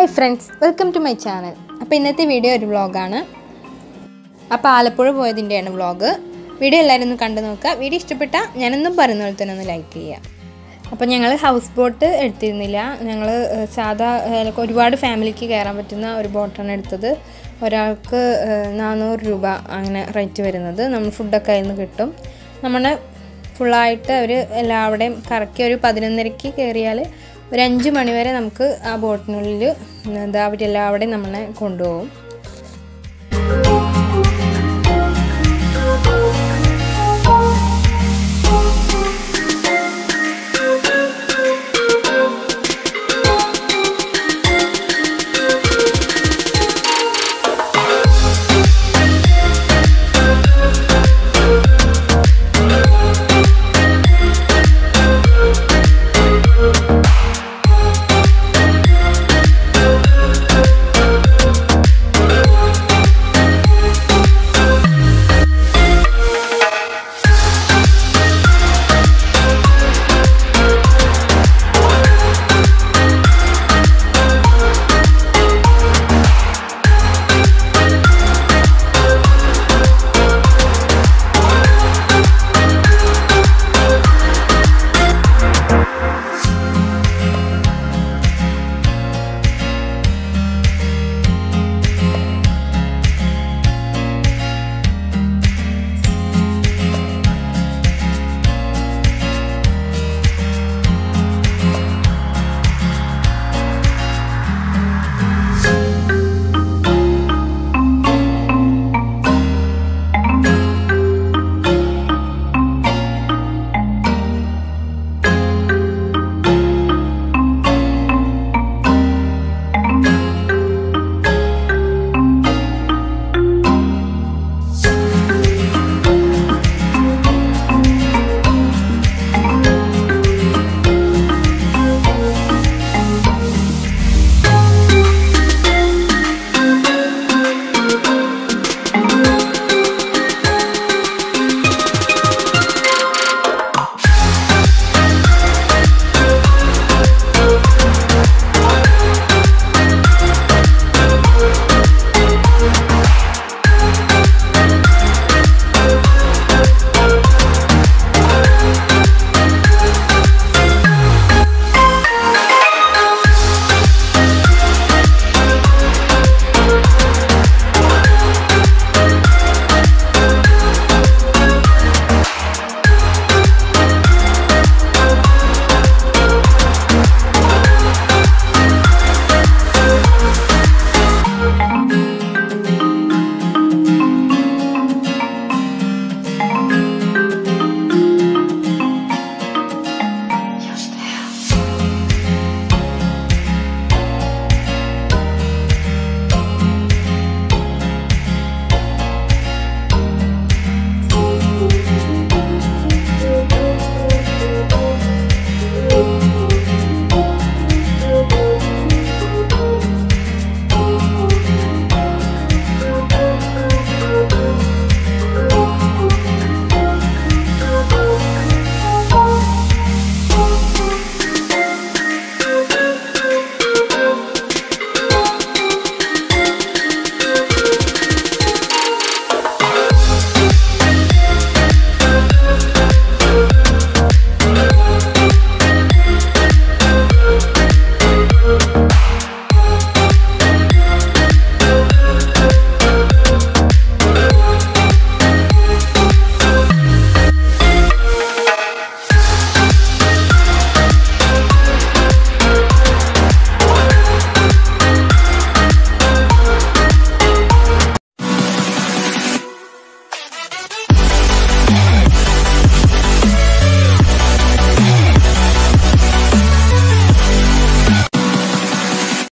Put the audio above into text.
hi friends welcome to my channel അപ്പോൾ ഇന്നത്തെ video ഒരു വ്ളോഗാണ് അപ്പോൾ ആലപ്പുഴ പോയതിൻ്റെയാണ് വ്ളോഗ് വീഡിയോ എല്ലാവരും ഒന്ന് കണ്ടു നോക്കുക വീഡിയോ ഇഷ്ടപ്പെട്ടാൽ ഞാനെന്നും പറയുന്ന പോലെ തന്നെ ഒന്ന് ലൈക്ക് ചെയ്യുക അപ്പോൾ ഞങ്ങൾ ഹൗസ് ബോട്ട് എടുത്തിരുന്നില്ല ഞങ്ങൾ ഏഹ്, സാധാ ഏഹ്, ഒരുപാട് ഫാമിലിക്ക് കയറാൻ പറ്റുന്ന ഒരു ബോട്ടാണ് എടുത്തത് ഒരാൾക്ക് ഏഹ്, നാനൂറ് രൂപ അങ്ങനെ റേറ്റ് വരുന്നത് നമ്മൾ ഫുഡൊക്കെ അതിൽ നിന്ന് കിട്ടും നമ്മുടെ ഫുള്ളായിട്ട് അവർ എല്ലാവിടെയും കറക്കി ഒരു പതിനൊന്നരയ്ക്ക് കയറിയാൽ ഒരു അഞ്ച് മണി വരെ നമുക്ക് ആ ബോട്ടിനുള്ളിൽ എന്താ അവരെല്ലാവിടെയും നമ്മളെ കൊണ്ടുപോകും